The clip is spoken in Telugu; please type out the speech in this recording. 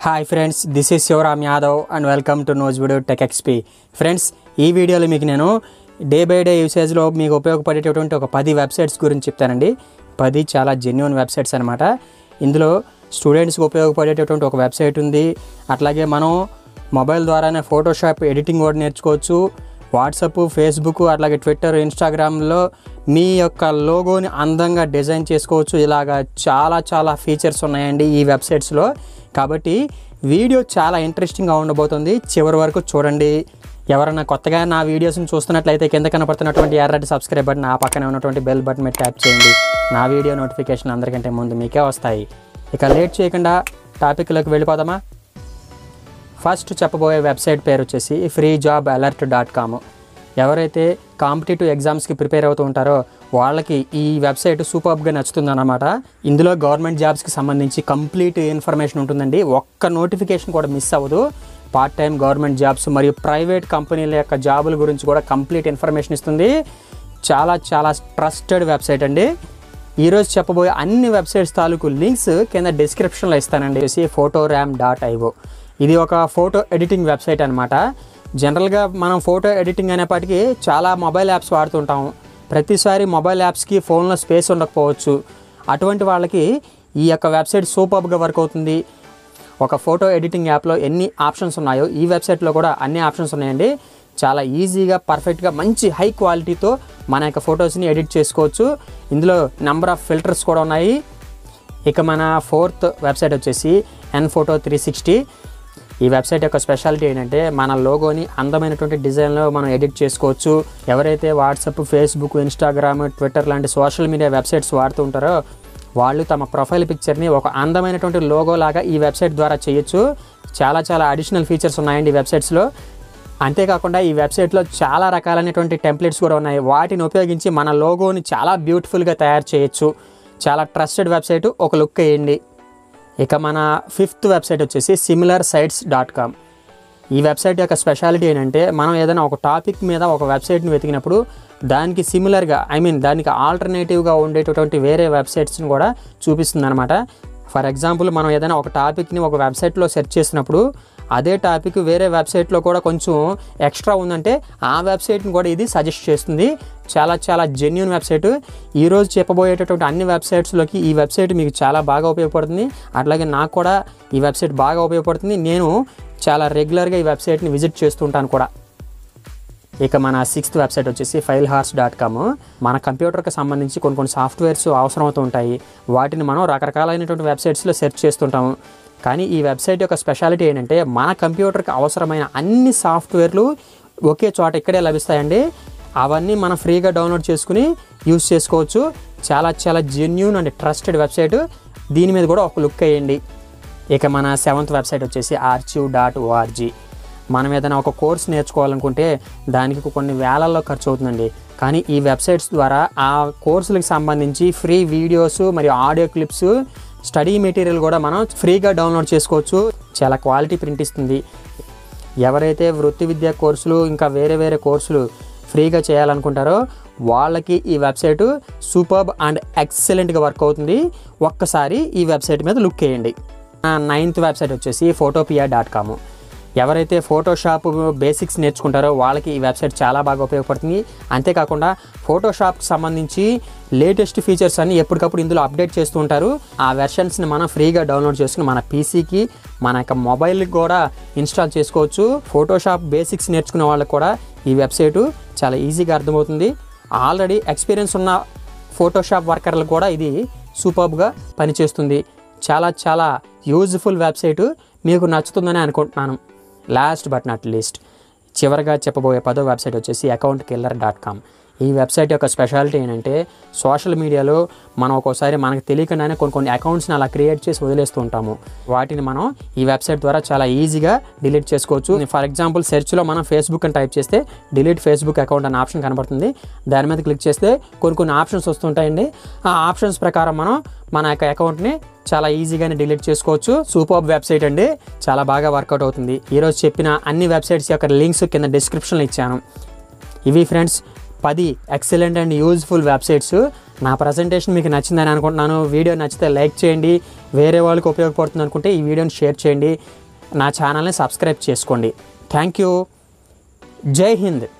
hi friends this is Shivaram Yadav and welcome to nose video tech XP friends ఈ వీడియోలో మీకు నేను డే బై డే యూసేజ్లో మీకు ఉపయోగపడేటటువంటి ఒక పది వెబ్సైట్స్ గురించి చెప్తానండి పది చాలా జెన్యున్ వెబ్సైట్స్ అనమాట ఇందులో స్టూడెంట్స్కి ఉపయోగపడేటటువంటి ఒక వెబ్సైట్ ఉంది అట్లాగే మనం మొబైల్ ద్వారానే ఫోటోషాప్ ఎడిటింగ్ కూడా నేర్చుకోవచ్చు వాట్సప్ ఫేస్బుక్ అట్లాగే ట్విట్టర్ ఇన్స్టాగ్రామ్లో మీ యొక్క లోగోని అందంగా డిజైన్ చేసుకోవచ్చు ఇలాగా చాలా చాలా ఫీచర్స్ ఉన్నాయండి ఈ వెబ్సైట్స్లో కాబట్టి వీడియో చాలా ఇంట్రెస్టింగ్గా ఉండబోతుంది చివరి వరకు చూడండి ఎవరైనా కొత్తగా నా వీడియోస్ని చూస్తున్నట్లయితే కింద కనపడుతున్నటువంటి ఎర్రటి సబ్స్క్రైబ్ బటన్ ఆ పక్కనే ఉన్నటువంటి బెల్ బటన్ మీద ట్యాప్ చేయండి నా వీడియో నోటిఫికేషన్ అందరికంటే ముందు మీకే వస్తాయి ఇక లేట్ చేయకుండా టాపిక్లోకి వెళ్ళిపోదామా ఫస్ట్ చెప్పబోయే వెబ్సైట్ పేరు వచ్చేసి free job alert dot com ఎవరైతే కాంపిటేటివ్ ఎగ్జామ్స్కి ప్రిపేర్ అవుతూ ఉంటారో వాళ్ళకి ఈ వెబ్సైట్ సూపర్గా నచ్చుతుంది అనమాట ఇందులో గవర్నమెంట్ జాబ్స్కి సంబంధించి కంప్లీట్ ఇన్ఫర్మేషన్ ఉంటుందండి ఒక్క నోటిఫికేషన్ కూడా మిస్ అవ్వదు పార్ట్ టైం గవర్నమెంట్ జాబ్స్ మరియు ప్రైవేట్ కంపెనీల యొక్క జాబుల గురించి కూడా కంప్లీట్ ఇన్ఫర్మేషన్ ఇస్తుంది చాలా చాలా ట్రస్టెడ్ వెబ్సైట్ అండి ఈరోజు చెప్పబోయే అన్ని వెబ్సైట్స్ తాలూకు లింక్స్ కింద డిస్క్రిప్షన్లో ఇస్తానండి వచ్చి ఫోటో ర్యామ్ డాట్ ఐఓ ఇది ఒక ఫోటో ఎడిటింగ్ వెబ్సైట్ అనమాట జనరల్గా మనం ఫోటో ఎడిటింగ్ అనేప్పటికీ చాలా మొబైల్ యాప్స్ వాడుతుంటాం ప్రతిసారి మొబైల్ యాప్స్కి ఫోన్లో స్పేస్ ఉండకపోవచ్చు అటువంటి వాళ్ళకి ఈ యొక్క వెబ్సైట్ సూపర్గా వర్క్ అవుతుంది ఒక ఫోటో ఎడిటింగ్ యాప్లో ఎన్ని ఆప్షన్స్ ఉన్నాయో ఈ వెబ్సైట్లో కూడా అన్ని ఆప్షన్స్ ఉన్నాయండి చాలా ఈజీగా పర్ఫెక్ట్గా మంచి హై క్వాలిటీతో మన యొక్క ఫొటోస్ని ఎడిట్ చేసుకోవచ్చు ఇందులో నెంబర్ ఆఫ్ ఫిల్టర్స్ కూడా ఉన్నాయి ఇక మన ఫోర్త్ వెబ్సైట్ వచ్చేసి ఎన్ ఫోటో త్రీ సిక్స్టీ ఈ వెబ్సైట్ యొక్క స్పెషాలిటీ ఏంటంటే మన లోగోని అందమైనటువంటి డిజైన్లో మనం ఎడిట్ చేసుకోవచ్చు ఎవరైతే వాట్సాప్ ఫేస్బుక్ ఇన్స్టాగ్రామ్ ట్విట్టర్ లాంటి సోషల్ మీడియా వెబ్సైట్స్ వాడుతూ ఉంటారో వాళ్ళు తమ ప్రొఫైల్ పిక్చర్ని ఒక అందమైనటువంటి లోగో లాగా ఈ వెబ్సైట్ ద్వారా చేయొచ్చు చాలా చాలా అడిషనల్ ఫీచర్స్ ఉన్నాయండి ఈ వెబ్సైట్స్లో అంతేకాకుండా ఈ వెబ్సైట్లో చాలా రకాలైనటువంటి టెంప్లెట్స్ కూడా ఉన్నాయి వాటిని ఉపయోగించి మన లోగోని చాలా బ్యూటిఫుల్గా తయారు చేయొచ్చు చాలా ట్రస్టెడ్ వెబ్సైట్ ఒక లుక్ వేయండి ఇక మన ఫిఫ్త్ వెబ్సైట్ వచ్చేసి సిమిలర్ సైట్స్ డాట్ కామ్ ఈ వెబ్సైట్ యొక్క స్పెషాలిటీ ఏంటంటే మనం ఏదైనా ఒక టాపిక్ మీద ఒక వెబ్సైట్ని వెతికినప్పుడు దానికి సిమిలర్గా ఐ మీన్ దానికి ఆల్టర్నేటివ్గా ఉండేటటువంటి వేరే వెబ్సైట్స్ని కూడా చూపిస్తుంది అనమాట ఫర్ ఎగ్జాంపుల్ మనం ఏదైనా ఒక టాపిక్ని ఒక వెబ్సైట్లో సెర్చ్ చేసినప్పుడు అదే టాపిక్ వేరే వెబ్సైట్లో కూడా కొంచెం ఎక్స్ట్రా ఉందంటే ఆ వెబ్సైట్ని కూడా ఇది సజెస్ట్ చేస్తుంది చాలా చాలా జెన్యున్ వెబ్సైట్ ఈరోజు చెప్పబోయేటటువంటి అన్ని వెబ్సైట్స్లోకి ఈ వెబ్సైట్ మీకు చాలా బాగా ఉపయోగపడుతుంది అట్లాగే నాకు కూడా ఈ వెబ్సైట్ బాగా ఉపయోగపడుతుంది నేను చాలా రెగ్యులర్గా ఈ వెబ్సైట్ని విజిట్ చేస్తుంటాను కూడా ఇక మన సిక్స్త్ వెబ్సైట్ వచ్చేసి ఫైల్ హార్స్ డాట్ కామ్ మన కంప్యూటర్కి సంబంధించి కొన్ని కొన్ని సాఫ్ట్వేర్స్ అవసరం అవుతూ ఉంటాయి వాటిని మనం రకరకాలైనటువంటి వెబ్సైట్స్లో సెర్చ్ చేస్తుంటాము కానీ ఈ వెబ్సైట్ యొక్క స్పెషాలిటీ ఏంటంటే మన కంప్యూటర్కి అవసరమైన అన్ని సాఫ్ట్వేర్లు ఒకే చోట ఇక్కడే లభిస్తాయండి అవన్నీ మనం ఫ్రీగా డౌన్లోడ్ చేసుకుని యూస్ చేసుకోవచ్చు చాలా చాలా జెన్యున్ అండ్ ట్రస్టెడ్ వెబ్సైట్ దీని మీద కూడా ఒక లుక్ వేయండి ఇక మన సెవెంత్ వెబ్సైట్ వచ్చేసి ఆర్చివ్ డాట్ ఓఆర్జీ మనం ఏదైనా ఒక కోర్స్ నేర్చుకోవాలనుకుంటే దానికి కొన్ని వేలల్లో ఖర్చు అవుతుందండి కానీ ఈ వెబ్సైట్స్ ద్వారా ఆ కోర్సులకు సంబంధించి ఫ్రీ వీడియోస్ మరియు ఆడియో క్లిప్స్ స్టడీ మెటీరియల్ కూడా మనం ఫ్రీగా డౌన్లోడ్ చేసుకోవచ్చు చాలా క్వాలిటీ ప్రింట్ ఇస్తుంది ఎవరైతే వృత్తి విద్యా కోర్సులు ఇంకా వేరే వేరే కోర్సులు ఫ్రీగా చేయాలనుకుంటారో వాళ్ళకి ఈ వెబ్సైట్ సూపర్బ్ అండ్ ఎక్సలెంట్గా వర్క్ అవుతుంది ఒక్కసారి ఈ వెబ్సైట్ మీద లుక్ వేయండి నైన్త్ వెబ్సైట్ వచ్చేసి ఫోటోపియా డాట్ కామ్ ఎవరైతే ఫోటోషాప్ బేసిక్స్ నేర్చుకుంటారో వాళ్ళకి ఈ వెబ్సైట్ చాలా బాగా ఉపయోగపడుతుంది అంతేకాకుండా ఫోటోషాప్కి సంబంధించి లేటెస్ట్ ఫీచర్స్ అన్ని ఎప్పటికప్పుడు ఇందులో అప్డేట్ చేస్తూ ఉంటారు ఆ వెర్షన్స్ని మనం ఫ్రీగా డౌన్లోడ్ చేసుకుని మన పీసీకి మన యొక్క మొబైల్కి కూడా ఇన్స్టాల్ చేసుకోవచ్చు ఫోటోషాప్ బేసిక్స్ నేర్చుకునే వాళ్ళకి కూడా ఈ వెబ్సైటు చాలా ఈజీగా అర్థమవుతుంది ఆల్రెడీ ఎక్స్పీరియన్స్ ఉన్న ఫోటోషాప్ వర్కర్లకు కూడా ఇది సూపర్బ్గా పనిచేస్తుంది చాలా చాలా యూజ్ఫుల్ వెబ్సైటు మీకు నచ్చుతుందని అనుకుంటున్నాను లాస్ట్ బట్ నాట్ లీస్ట్ చివరిగా చెప్పబోయే పదో వెబ్సైట్ వచ్చేసి అకౌంట్ కిల్లర్ డాట్ కామ్ ఈ వెబ్సైట్ యొక్క స్పెషాలిటీ ఏంటంటే సోషల్ మీడియాలో మనం ఒక్కోసారి మనకు తెలియకుండానే కొన్ని కొన్ని అకౌంట్స్ని అలా క్రియేట్ చేసి వదిలేస్తూ ఉంటాము వాటిని మనం ఈ వెబ్సైట్ ద్వారా చాలా ఈజీగా డిలీట్ చేసుకోవచ్చు ఫర్ ఎగ్జాంపుల్ సెర్చ్లో మనం ఫేస్బుక్ అని టైప్ చేస్తే డిలీట్ ఫేస్బుక్ అకౌంట్ అనే ఆప్షన్ కనబడుతుంది దాని మీద క్లిక్ చేస్తే కొన్ని కొన్ని ఆప్షన్స్ వస్తుంటాయండి ఆ ఆప్షన్స్ ప్రకారం మనం మన యొక్క అకౌంట్ని చాలా ఈజీగానే డిలీట్ చేసుకోవచ్చు సూపర్ వెబ్సైట్ అండి చాలా బాగా వర్కౌట్ అవుతుంది ఈరోజు చెప్పిన అన్ని వెబ్సైట్స్ యొక్క లింక్స్ కింద డిస్క్రిప్షన్లో ఇచ్చాను ఇవి ఫ్రెండ్స్ పది ఎక్సలెంట్ అండ్ యూజ్ఫుల్ వెబ్సైట్స్ నా ప్రజెంటేషన్ మీకు నచ్చిందని అనుకుంటున్నాను వీడియో నచ్చితే లైక్ చేయండి వేరే వాళ్ళకి ఉపయోగపడుతుంది అనుకుంటే ఈ వీడియోని షేర్ చేయండి నా ఛానల్ని సబ్స్క్రైబ్ చేసుకోండి థ్యాంక్ యూ జై హింద్